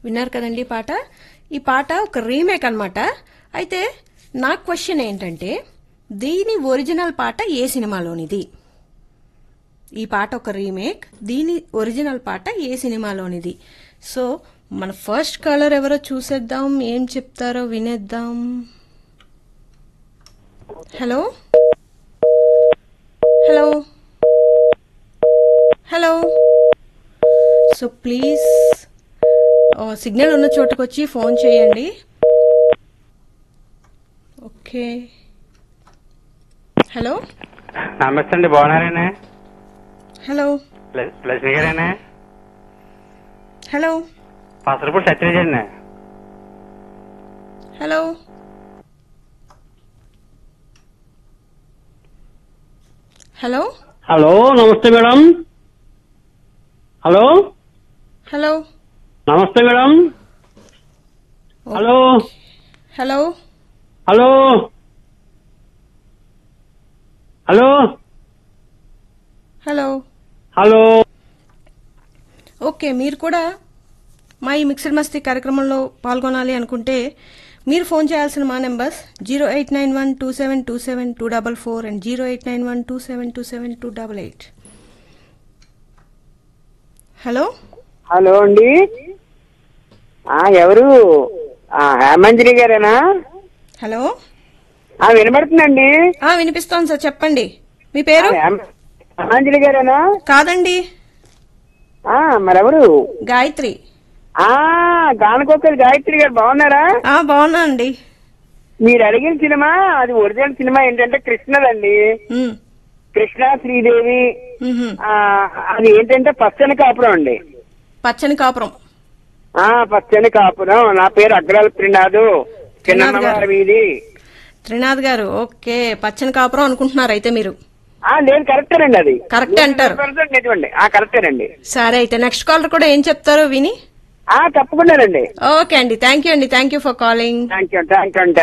విన్నారు కదండి ఈ పాట ఈ పాట ఒక రీమేక్ అన్నమాట అయితే నా క్వశ్చన్ ఏంటంటే దీని ఒరిజినల్ పాట ఏ సినిమాలోనిది ఈ పాట ఒక రీమేక్ దీని ఒరిజినల్ పాట ఏ సినిమాలోనిది సో మన ఫస్ట్ కలర్ ఎవరో చూసేద్దాం ఏం చెప్తారో వినేద్దాం hello hello hello so please signal ఉన్న చోటుకు వచ్చి ఫోన్ చేయండి ఓకే హలో నమస్తే అండి బాగున్నారేనే హలో లక్ష్మి గారేనే హలో పసరపూడి సత్యరాజ్ అండి హలో హలో హలో నమస్తే మేడం హలో హలో నమస్తే madam hello hello hello hello hello hello okay మీరు కూడా మా ఈ మిక్సర్ మస్తీ కార్యక్రమంలో పాల్గొనాలి అనుకుంటే మీరు ఫోన్ చేయాల్సిన మా numbers zero eight nine one two seven two seven two double four and zero eight nine one two seven two seven two double eight hello hello అండి ఆ ఎవరు ఆ హేమంజలి గారేనా హలో ఆ వినబడుతుందండి ఆ వినిపిస్తోంది సార్ చెప్పండి మీ పేరు హేమ- హేమంజలి గారేనా కాదండి ఆ మరెవరు గాయత్రి ఆ గానకోకరి గాయత్రి గారు బాగున్నారా ఆ బాగున్నా అండి మీరు అడిగిన సినిమా అది ఒరిజినల్ సినిమా ఏంటంటే కృష్ణదండి ఉమ్, కృష్ణ శ్రీదేవి ఉహుం. ఆ అది ఏంటంటే పచ్చని కాపురం అండి పచ్చని కాపురం ఆ పచ్చని కాపురం నా పేరు అగ్రాల త్రినాథు చిన్నమ్మవారి వీధి త్రినాథ్ గారు ఓకే పచ్చని కాపురం అనుకుంటున్నారు అయితే మీరు ఆ లేదు కరెక్టేనండి అది కరెక్టే అంటారు. నిజమండి ఆ కరెక్టేనండి సరే అయితే నెక్స్ట్ కాలర్ కూడా ఏం చెప్తారో విని ఆ తప్పకుండానండి ఓకే అండి థ్యాంక్ యూ అండి thank you for calling thank you thank you అండి